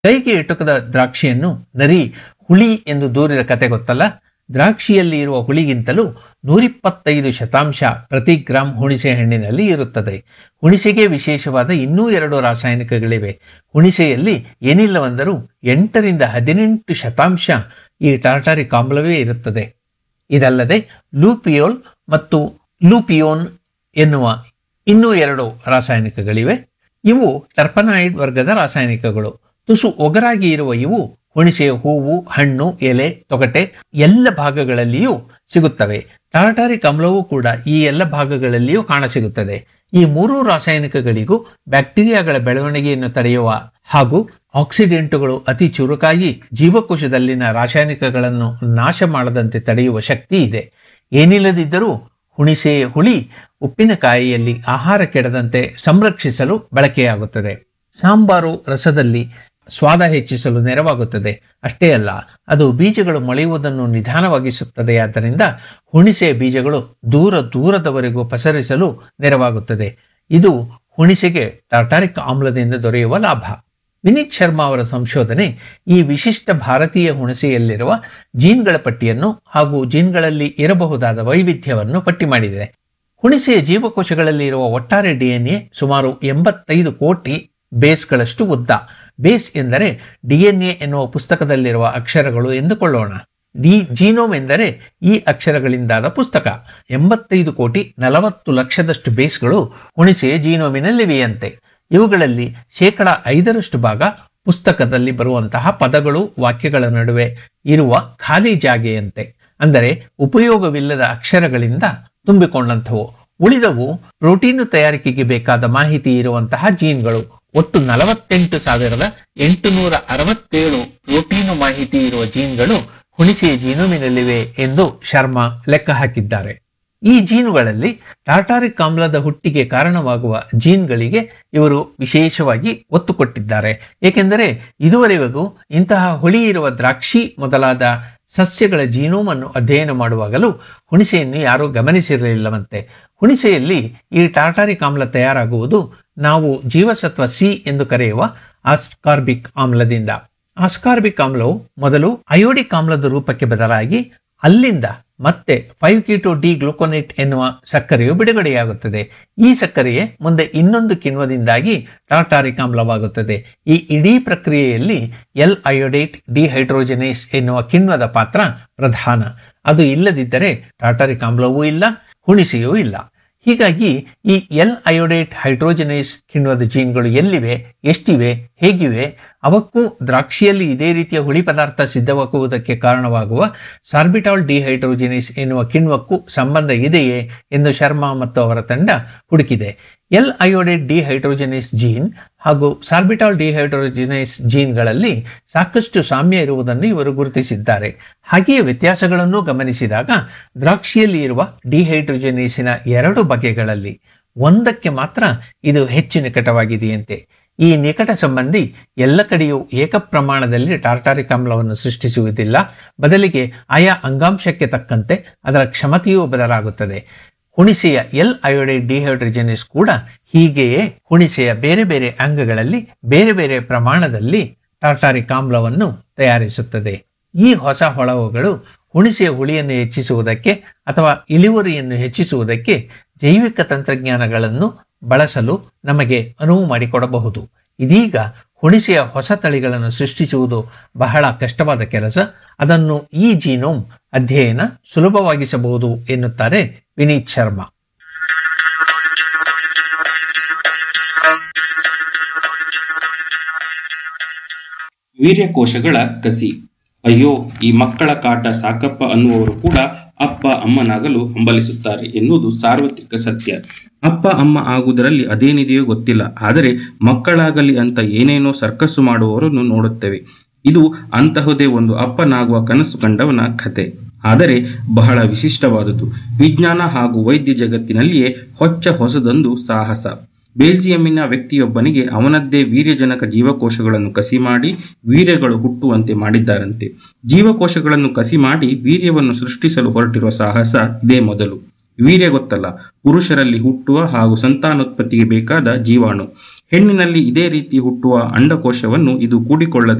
ಕೈಗೆ ಎಟುಕದ ದ್ರಾಕ್ಷಿಯನ್ನು ನರಿ ಹುಳಿ ಎಂದು ದೂರಿದ ಕತೆ ಗೊತ್ತಲ್ಲ ದ್ರಾಕ್ಷಿಯಲ್ಲಿ ಇರುವ ಹುಳಿಗಿಂತಲೂ ನೂರಿಪ್ಪತ್ತೈದು ಶತಾಂಶ ಪ್ರತಿ ಗ್ರಾಂ ಹುಣಿಸೆ ಹಣ್ಣಿನಲ್ಲಿ ಇರುತ್ತದೆ ಹುಣಿಸೆಗೆ ವಿಶೇಷವಾದ ಇನ್ನೂ ಎರಡು ರಾಸಾಯನಿಕಗಳಿವೆ ಹುಣಿಸೆಯಲ್ಲಿ ಏನಿಲ್ಲವೆಂದರೂ ಎಂಟರಿಂದ ಹದಿನೆಂಟು ಶತಾಂಶ ಈ ಟಾರ್ಟಾರಿಕ್ ಆಮ್ಲವೇ ಇರುತ್ತದೆ ಇದಲ್ಲದೆ ಲೂಪಿಯೋಲ್ ಮತ್ತು ಲೂಪಿಯೋನ್ ಎನ್ನುವ ಇನ್ನೂ ಎರಡು ರಾಸಾಯನಿಕಗಳಿವೆ ಇವು ಟರ್ಪನಾಯ್ಡ್ ವರ್ಗದ ರಾಸಾಯನಿಕಗಳು ತುಸು ಒಗರಾಗಿ ಇರುವ ಇವು ಹುಣಿಸೆಯ ಹೂವು ಹಣ್ಣು ಎಲೆ ತೊಗಟೆ ಎಲ್ಲ ಭಾಗಗಳಲ್ಲಿಯೂ ಸಿಗುತ್ತವೆ ಟಾರ್ಟಾರಿಕ್ ಅಮ್ಲವೂ ಕೂಡ ಈ ಎಲ್ಲ ಭಾಗಗಳಲ್ಲಿಯೂ ಕಾಣಸಿಗುತ್ತದೆ ಈ ಮೂರೂ ರಾಸಾಯನಿಕಗಳಿಗೂ ಬ್ಯಾಕ್ಟೀರಿಯಾಗಳ ಬೆಳವಣಿಗೆಯನ್ನು ತಡೆಯುವ ಹಾಗೂ ಆಕ್ಸಿಡೆಂಟುಗಳು ಅತಿ ಚುರುಕಾಗಿ ಜೀವಕೋಶದಲ್ಲಿನ ರಾಸಾಯನಿಕಗಳನ್ನು ನಾಶ ಮಾಡದಂತೆ ತಡೆಯುವ ಶಕ್ತಿ ಇದೆ ಏನಿಲ್ಲದಿದ್ದರೂ ಹುಣಿಸೆಯ ಹುಳಿ ಉಪ್ಪಿನಕಾಯಿಯಲ್ಲಿ ಆಹಾರ ಕೆಡದಂತೆ ಸಂರಕ್ಷಿಸಲು ಬಳಕೆಯಾಗುತ್ತದೆ ಸಾಂಬಾರು ರಸದಲ್ಲಿ ಸ್ವಾದ ಹೆಚ್ಚಿಸಲು ನೆರವಾಗುತ್ತದೆ ಅಷ್ಟೇ ಅಲ್ಲ ಅದು ಬೀಜಗಳು ಮೊಳೆಯುವುದನ್ನು ನಿಧಾನವಾಗಿಸುತ್ತದೆ ಆದ್ದರಿಂದ ಹುಣಿಸೆಯ ಬೀಜಗಳು ದೂರ ದೂರದವರೆಗೂ ಪಸರಿಸಲು ನೆರವಾಗುತ್ತದೆ ಇದು ಹುಣಿಸೆಗೆ ಟಾರ್ಟಾರಿಕ್ ಆಮ್ಲದಿಂದ ದೊರೆಯುವ ಲಾಭ ವಿನೀತ್ ಶರ್ಮಾ ಅವರ ಸಂಶೋಧನೆ ಈ ವಿಶಿಷ್ಟ ಭಾರತೀಯ ಹುಣಸೆಯಲ್ಲಿರುವ ಜೀನ್ಗಳ ಪಟ್ಟಿಯನ್ನು ಹಾಗೂ ಜೀನ್ಗಳಲ್ಲಿ ಇರಬಹುದಾದ ವೈವಿಧ್ಯವನ್ನು ಪಟ್ಟಿ ಮಾಡಿದೆ ಹುಣಿಸೆಯ ಜೀವಕೋಶಗಳಲ್ಲಿ ಇರುವ ಒಟ್ಟಾರೆ ಡಿಎನ್ಎ ಸುಮಾರು ಎಂಬತ್ತೈದು ಕೋಟಿ ಬೇಸ್ಗಳಷ್ಟು ಉದ್ದ ಬೇಸ್ ಎಂದರೆ ಡಿಎನ್ಎ ಎನ್ನುವ ಪುಸ್ತಕದಲ್ಲಿರುವ ಅಕ್ಷರಗಳು ಎಂದುಕೊಳ್ಳೋಣ ಡಿ ಜೀನೋಮ್ ಎಂದರೆ ಈ ಅಕ್ಷರಗಳಿಂದಾದ ಪುಸ್ತಕ ಎಂಬತ್ತೈದು ಕೋಟಿ ನಲವತ್ತು ಲಕ್ಷದಷ್ಟು ಬೇಸ್ಗಳು ಹುಣಿಸೆಯ ಜೀನೋಮಿನಲ್ಲಿವೆಯಂತೆ ಇವುಗಳಲ್ಲಿ ಶೇಕಡ ಐದರಷ್ಟು ಭಾಗ ಪುಸ್ತಕದಲ್ಲಿ ಬರುವಂತಹ ಪದಗಳು ವಾಕ್ಯಗಳ ನಡುವೆ ಇರುವ ಖಾಲಿ ಜಾಗೆಯಂತೆ ಅಂದರೆ ಉಪಯೋಗವಿಲ್ಲದ ಅಕ್ಷರಗಳಿಂದ ತುಂಬಿಕೊಂಡಂಥವು ಉಳಿದವು ಪ್ರೋಟೀನು ತಯಾರಿಕೆಗೆ ಬೇಕಾದ ಮಾಹಿತಿ ಇರುವಂತಹ ಜೀನ್ಗಳು ಒಟ್ಟು ನಲವತ್ತೆಂಟು ಸಾವಿರದ ಎಂಟುನೂರ ಅರವತ್ತೇಳು ಪ್ರೋಟೀನು ಮಾಹಿತಿ ಇರುವ ಜೀನ್ಗಳು ಹುಣಿಸೆಯ ಜೀನೋಮಿನಲ್ಲಿವೆ ಎಂದು ಶರ್ಮಾ ಲೆಕ್ಕ ಹಾಕಿದ್ದಾರೆ ಈ ಜೀನುಗಳಲ್ಲಿ ಟಾರ್ಟಾರಿಕ್ ಆಮ್ಲದ ಹುಟ್ಟಿಗೆ ಕಾರಣವಾಗುವ ಜೀನ್ಗಳಿಗೆ ಇವರು ವಿಶೇಷವಾಗಿ ಒತ್ತು ಕೊಟ್ಟಿದ್ದಾರೆ ಏಕೆಂದರೆ ಇದುವರೆಗೂ ಇಂತಹ ಹುಳಿ ಇರುವ ದ್ರಾಕ್ಷಿ ಮೊದಲಾದ ಸಸ್ಯಗಳ ಜೀನೋಮನ್ನು ಅಧ್ಯಯನ ಮಾಡುವಾಗಲೂ ಹುಣಿಸೆಯನ್ನು ಯಾರೂ ಗಮನಿಸಿರಲಿಲ್ಲವಂತೆ ಹುಣಿಸೆಯಲ್ಲಿ ಈ ಟಾರ್ಟಾರಿಕ್ ಆಮ್ಲ ತಯಾರಾಗುವುದು ನಾವು ಜೀವಸತ್ವ ಸಿ ಎಂದು ಕರೆಯುವ ಆಸ್ಕಾರ್ಬಿಕ್ ಆಮ್ಲದಿಂದ ಆಸ್ಕಾರ್ಬಿಕ್ ಆಮ್ಲವು ಮೊದಲು ಅಯೋಡಿಕ್ ಆಮ್ಲದ ರೂಪಕ್ಕೆ ಬದಲಾಗಿ ಅಲ್ಲಿಂದ ಮತ್ತೆ ಫೈವ್ ಕೀಟೋ ಡಿ ಗ್ಲುಕೋನೇಟ್ ಎನ್ನುವ ಸಕ್ಕರೆಯು ಬಿಡುಗಡೆಯಾಗುತ್ತದೆ ಈ ಸಕ್ಕರೆಯೇ ಮುಂದೆ ಇನ್ನೊಂದು ಕಿಣ್ವದಿಂದಾಗಿ ಟಾರ್ಟಾರಿಕ್ ಆಮ್ಲವಾಗುತ್ತದೆ ಈ ಇಡೀ ಪ್ರಕ್ರಿಯೆಯಲ್ಲಿ ಎಲ್ ಅಯೋಡೇಟ್ ಡಿಹೈಡ್ರೋಜನೇಸ್ ಎನ್ನುವ ಕಿಣ್ವದ ಪಾತ್ರ ಪ್ರಧಾನ ಅದು ಇಲ್ಲದಿದ್ದರೆ ಟಾರ್ಟಾರಿಕ್ ಆಮ್ಲವೂ ಇಲ್ಲ ಹುಣಿಸೆಯೂ ಇಲ್ಲ ಹೀಗಾಗಿ ಈ ಎಲ್ ಅಯೋಡೇಟ್ ಹೈಡ್ರೋಜನೇಸ್ ಕಿಣ್ವದ ಜೀನ್ಗಳು ಎಲ್ಲಿವೆ ಎಷ್ಟಿವೆ ಹೇಗಿವೆ ಅವಕ್ಕೂ ದ್ರಾಕ್ಷಿಯಲ್ಲಿ ಇದೇ ರೀತಿಯ ಹುಳಿ ಪದಾರ್ಥ ಸಿದ್ಧವಾಗುವುದಕ್ಕೆ ಕಾರಣವಾಗುವ ಸಾರ್ಬಿಟಾಲ್ ಡಿಹೈಡ್ರೋಜಿನೇಸ್ ಎನ್ನುವ ಕಿಣ್ವಕ್ಕೂ ಸಂಬಂಧ ಇದೆಯೇ ಎಂದು ಶರ್ಮಾ ಮತ್ತು ಅವರ ತಂಡ ಹುಡುಕಿದೆ ಎಲ್ ಅಯೋಡೇಟ್ ಡಿಹೈಡ್ರೋಜಿನೇಸ್ ಜೀನ್ ಹಾಗೂ ಸಾರ್ಬಿಟಾಲ್ ಡಿಹೈಡ್ರೋಜಿನೇಸ್ ಜೀನ್ಗಳಲ್ಲಿ ಸಾಕಷ್ಟು ಸಾಮ್ಯ ಇರುವುದನ್ನು ಇವರು ಗುರುತಿಸಿದ್ದಾರೆ ಹಾಗೆಯೇ ವ್ಯತ್ಯಾಸಗಳನ್ನು ಗಮನಿಸಿದಾಗ ದ್ರಾಕ್ಷಿಯಲ್ಲಿ ಇರುವ ಡಿಹೈಡ್ರೋಜಿನೇಸಿನ ಎರಡು ಬಗೆಗಳಲ್ಲಿ ಒಂದಕ್ಕೆ ಮಾತ್ರ ಇದು ಹೆಚ್ಚು ನಿಕಟವಾಗಿದೆಯಂತೆ ಈ ನಿಕಟ ಸಂಬಂಧಿ ಎಲ್ಲ ಕಡೆಯೂ ಏಕ ಪ್ರಮಾಣದಲ್ಲಿ ಟಾರ್ಟಾರಿಕ್ ಆಮ್ಲವನ್ನು ಸೃಷ್ಟಿಸುವುದಿಲ್ಲ ಬದಲಿಗೆ ಆಯಾ ಅಂಗಾಂಶಕ್ಕೆ ತಕ್ಕಂತೆ ಅದರ ಕ್ಷಮತೆಯೂ ಬದಲಾಗುತ್ತದೆ ಹುಣಿಸೆಯ ಎಲ್ ಅಯೋಡೈಡ್ ಡಿಹೈಡ್ರೋಜನೇಸ್ ಕೂಡ ಹೀಗೆಯೇ ಹುಣಿಸೆಯ ಬೇರೆ ಬೇರೆ ಅಂಗಗಳಲ್ಲಿ ಬೇರೆ ಬೇರೆ ಪ್ರಮಾಣದಲ್ಲಿ ಟಾರ್ಟಾರಿಕ್ ಆಮ್ಲವನ್ನು ತಯಾರಿಸುತ್ತದೆ ಈ ಹೊಸ ಹೊಳವುಗಳು ಹುಣಿಸೆಯ ಹುಳಿಯನ್ನು ಹೆಚ್ಚಿಸುವುದಕ್ಕೆ ಅಥವಾ ಇಳುವರಿಯನ್ನು ಹೆಚ್ಚಿಸುವುದಕ್ಕೆ ಜೈವಿಕ ತಂತ್ರಜ್ಞಾನಗಳನ್ನು ಬಳಸಲು ನಮಗೆ ಅನುವು ಮಾಡಿಕೊಡಬಹುದು ಇದೀಗ ಹುಣಿಸೆಯ ಹೊಸ ತಳಿಗಳನ್ನು ಸೃಷ್ಟಿಸುವುದು ಬಹಳ ಕಷ್ಟವಾದ ಕೆಲಸ ಅದನ್ನು ಈ ಜೀನೋಮ್ ಅಧ್ಯಯನ ಸುಲಭವಾಗಿಸಬಹುದು ಎನ್ನುತ್ತಾರೆ ವಿನೀತ್ ಶರ್ಮಾ ವೀರ್ಯಕೋಶಗಳ ಕಸಿ ಅಯ್ಯೋ ಈ ಮಕ್ಕಳ ಕಾಟ ಸಾಕಪ್ಪ ಅನ್ನುವವರು ಕೂಡ ಅಪ್ಪ ಅಮ್ಮನಾಗಲು ಹಂಬಲಿಸುತ್ತಾರೆ ಎನ್ನುವುದು ಸಾರ್ವತ್ರಿಕ ಸತ್ಯ ಅಪ್ಪ ಅಮ್ಮ ಆಗುವುದರಲ್ಲಿ ಅದೇನಿದೆಯೋ ಗೊತ್ತಿಲ್ಲ ಆದರೆ ಮಕ್ಕಳಾಗಲಿ ಅಂತ ಏನೇನೋ ಸರ್ಕಸ್ಸು ಮಾಡುವವರನ್ನು ನೋಡುತ್ತೇವೆ ಇದು ಅಂತಹುದೇ ಒಂದು ಅಪ್ಪನಾಗುವ ಕನಸು ಕಂಡವನ ಕಥೆ ಆದರೆ ಬಹಳ ವಿಶಿಷ್ಟವಾದುದು ವಿಜ್ಞಾನ ಹಾಗೂ ವೈದ್ಯ ಜಗತ್ತಿನಲ್ಲಿಯೇ ಹೊಚ್ಚ ಹೊಸದೊಂದು ಸಾಹಸ ಬೆಲ್ಜಿಯಂನ ವ್ಯಕ್ತಿಯೊಬ್ಬನಿಗೆ ಅವನದ್ದೇ ವೀರ್ಯಜನಕ ಜೀವಕೋಶಗಳನ್ನು ಕಸಿ ಮಾಡಿ ವೀರ್ಯಗಳು ಹುಟ್ಟುವಂತೆ ಮಾಡಿದ್ದಾರಂತೆ ಜೀವಕೋಶಗಳನ್ನು ಕಸಿ ಮಾಡಿ ವೀರ್ಯವನ್ನು ಸೃಷ್ಟಿಸಲು ಹೊರಟಿರುವ ಸಾಹಸ ಇದೇ ಮೊದಲು ವೀರ್ಯ ಗೊತ್ತಲ್ಲ ಪುರುಷರಲ್ಲಿ ಹುಟ್ಟುವ ಹಾಗೂ ಸಂತಾನೋತ್ಪತ್ತಿಗೆ ಬೇಕಾದ ಜೀವಾಣು ಹೆಣ್ಣಿನಲ್ಲಿ ಇದೇ ರೀತಿ ಹುಟ್ಟುವ ಅಂಡಕೋಶವನ್ನು ಇದು ಕೂಡಿಕೊಳ್ಳದೆ